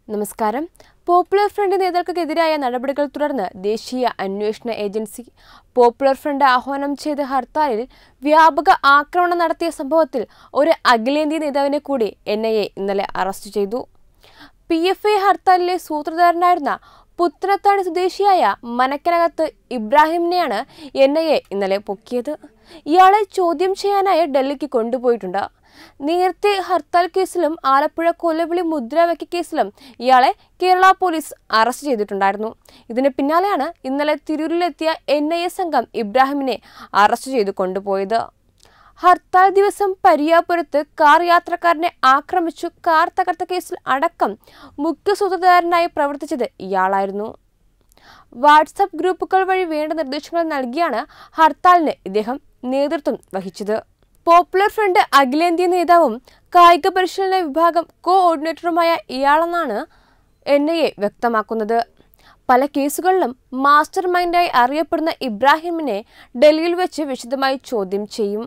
നമസ്കാരം popular front നേതാക്കൾക്കെതിരായ നടപടികൾ തുടർന്ന് ദേശീയ അന്വേഷണ ഏജൻസി പോപ്പുലർ ഫ്രണ്ട് ആഹ്വാനം ചെയ്ത ഹർത്താലിൽ വ്യാപക ആക്രമണം നടത്തിയ സംഭവത്തിൽ ഒരു അഖിലേന്ത്യാ നേതാവിനെ കൂടി എൻ ഐ എ ഇന്നലെ അറസ്റ്റ് ചെയ്തു പി എഫ് ഐ ഹർത്താലിലെ സൂത്രധാരനായിരുന്ന പുത്രത്താണി സ്വദേശിയായ മനക്കനകത്ത് ഇബ്രാഹിമിനെയാണ് എൻ ഐ എ ഇന്നലെ പൊക്കിയത് ഇയാളെ ചോദ്യം ചെയ്യാനായി ഡൽഹിക്ക് കൊണ്ടുപോയിട്ടുണ്ട് നേരത്തെ ഹർത്താൽ കേസിലും ആലപ്പുഴ കൊലവിളി മുദ്രാവാക്യ കേസിലും ഇയാളെ കേരള പോലീസ് അറസ്റ്റ് ചെയ്തിട്ടുണ്ടായിരുന്നു ഇതിന് പിന്നാലെയാണ് ഇന്നലെ തിരൂരിലെത്തിയ എൻ ഐ എ സംഘം ഇബ്രാഹിമിനെ അറസ്റ്റ് ചെയ്ത് കൊണ്ടുപോയത് ഹർത്താൽ ദിവസം പരിയാപുരത്ത് കാർ യാത്രക്കാരനെ ആക്രമിച്ചു കാർ തകർത്ത കേസിൽ അടക്കം മുഖ്യ സൂത്രധാരനായി പ്രവർത്തിച്ചത് ഇയാളായിരുന്നു വാട്സപ്പ് ഗ്രൂപ്പുകൾ വഴി വേണ്ട നിർദ്ദേശങ്ങൾ നൽകിയാണ് ഹർത്താലിന് ഇദ്ദേഹം നേതൃത്വം വഹിച്ചത് പോപ്പുലർ ഫ്രണ്ട് അഖിലേന്ത്യാ നേതാവും കായിക പരിശീലന വിഭാഗം കോ ഓർഡിനേറ്ററുമായ ഇയാളെന്നാണ് എൻ ഐ എ വ്യക്തമാക്കുന്നത് പല കേസുകളിലും മാസ്റ്റർ മൈൻഡായി അറിയപ്പെടുന്ന ഇബ്രാഹിമിനെ ഡൽഹിയിൽ വെച്ച് വിശദമായി ചോദ്യം ചെയ്യും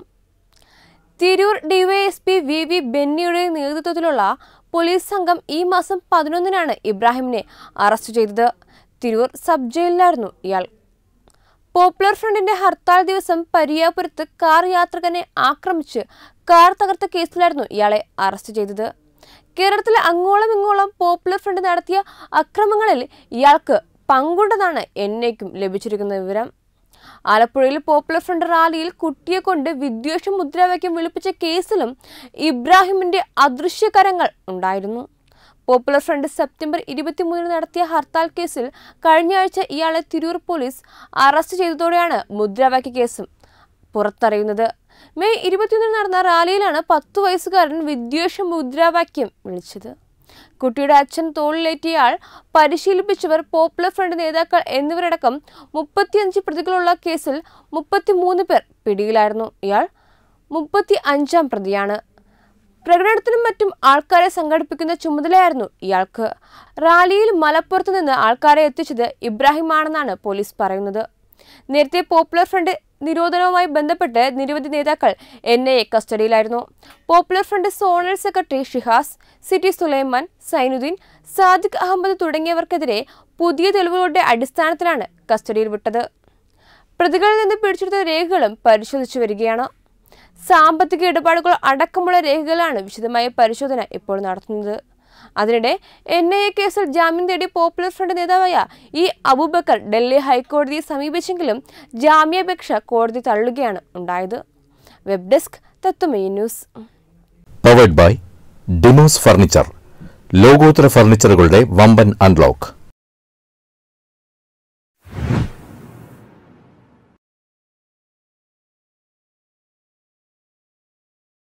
തിരൂർ ഡിവൈഎസ്പി വി വി ബെന്നിയുടെ നേതൃത്വത്തിലുള്ള പോലീസ് സംഘം ഈ മാസം പതിനൊന്നിനാണ് ഇബ്രാഹിമിനെ അറസ്റ്റ് ചെയ്തത് തിരൂർ സബ് ജയിലിലായിരുന്നു ഇയാൾ പോപ്പുലർ ഫ്രണ്ടിന്റെ ഹർത്താൽ ദിവസം പരിയാപുരത്ത് കാർ യാത്രികനെ ആക്രമിച്ച് കാർ തകർത്ത കേസിലായിരുന്നു ഇയാളെ അറസ്റ്റ് ചെയ്തത് കേരളത്തിലെ അങ്ങോളം ഇങ്ങോളം പോപ്പുലർ ഫ്രണ്ട് നടത്തിയ അക്രമങ്ങളിൽ ഇയാൾക്ക് പങ്കുണ്ടെന്നാണ് എന്നേക്കും ലഭിച്ചിരിക്കുന്ന വിവരം ആലപ്പുഴയിൽ പോപ്പുലർ ഫ്രണ്ട് റാലിയിൽ കുട്ടിയെ കൊണ്ട് വിദ്വേഷ മുദ്രാവാക്യം വിളിപ്പിച്ച കേസിലും ഇബ്രാഹിമിന്റെ അദൃശ്യകരങ്ങൾ ഉണ്ടായിരുന്നു പോപ്പുലർ ഫ്രണ്ട് സെപ്റ്റംബർ ഇരുപത്തിമൂന്നിന് നടത്തിയ ഹർത്താൽ കേസിൽ കഴിഞ്ഞ ആഴ്ച ഇയാളെ തിരൂർ പോലീസ് അറസ്റ്റ് ചെയ്തതോടെയാണ് മുദ്രാവാക്യ കേസും പുറത്തറിയുന്നത് മെയ് ഇരുപത്തിയൊന്നിന് നടന്ന റാലിയിലാണ് പത്തു വയസ്സുകാരൻ വിദ്വേഷ മുദ്രാവാക്യം വിളിച്ചത് കുട്ടിയുടെ അച്ഛൻ തോളിലേറ്റിയയാൾ പരിശീലിപ്പിച്ചവർ പോപ്പുലർ ഫ്രണ്ട് നേതാക്കൾ എന്നിവരടക്കം മുപ്പത്തിയഞ്ച് പ്രതികളുള്ള കേസിൽ മുപ്പത്തിമൂന്ന് പേർ പിടിയിലായിരുന്നു ഇയാൾ മുപ്പത്തി അഞ്ചാം പ്രതിയാണ് പ്രകടനത്തിനും മറ്റും ആൾക്കാരെ സംഘടിപ്പിക്കുന്ന ചുമതലയായിരുന്നു ഇയാൾക്ക് റാലിയിൽ മലപ്പുറത്ത് നിന്ന് ആൾക്കാരെ എത്തിച്ചത് ഇബ്രാഹിമാണെന്നാണ് പോലീസ് പറയുന്നത് നേരത്തെ പോപ്പുലർ ഫ്രണ്ട് നിരോധനവുമായി ബന്ധപ്പെട്ട് നിരവധി നേതാക്കൾ എൻ ഐ എ കസ്റ്റഡിയിലായിരുന്നു popular front zonal secretary Shihas C T Sulaiman Sainuddin Sadiq Ahmed തുടങ്ങിയവർക്കെതിരെ പുതിയ തെളിവുകളുടെ അടിസ്ഥാനത്തിലാണ് കസ്റ്റഡിയിൽ വിട്ടത് പ്രതികളിൽ നിന്ന് പിടിച്ചെടുത്ത രേഖകളും പരിശോധിച്ചു വരികയാണ് സാമ്പത്തിക ഇടപാടുകൾ അടക്കമുള്ള രേഖകളാണ് വിശദമായ പരിശോധന ഇപ്പോൾ നടത്തുന്നത് അതിനിടെ എൻ ഐ എ കേസിൽ ജാമ്യം തേടി പോപ്പുലർ ഫ്രണ്ട് നേതാവായ ഇ അബൂബക്കർ ഡൽഹി ഹൈക്കോടതിയെ സമീപിച്ചെങ്കിലും ജാമ്യാപേക്ഷ കോടതി തള്ളുകയാണ് ഉണ്ടായത് web desk Tatwamayi news powered by Dimos furniture ലോകോത്തര ഫർണിച്ചറുകളുടെ വമ്പൻ അൺലോക്ക്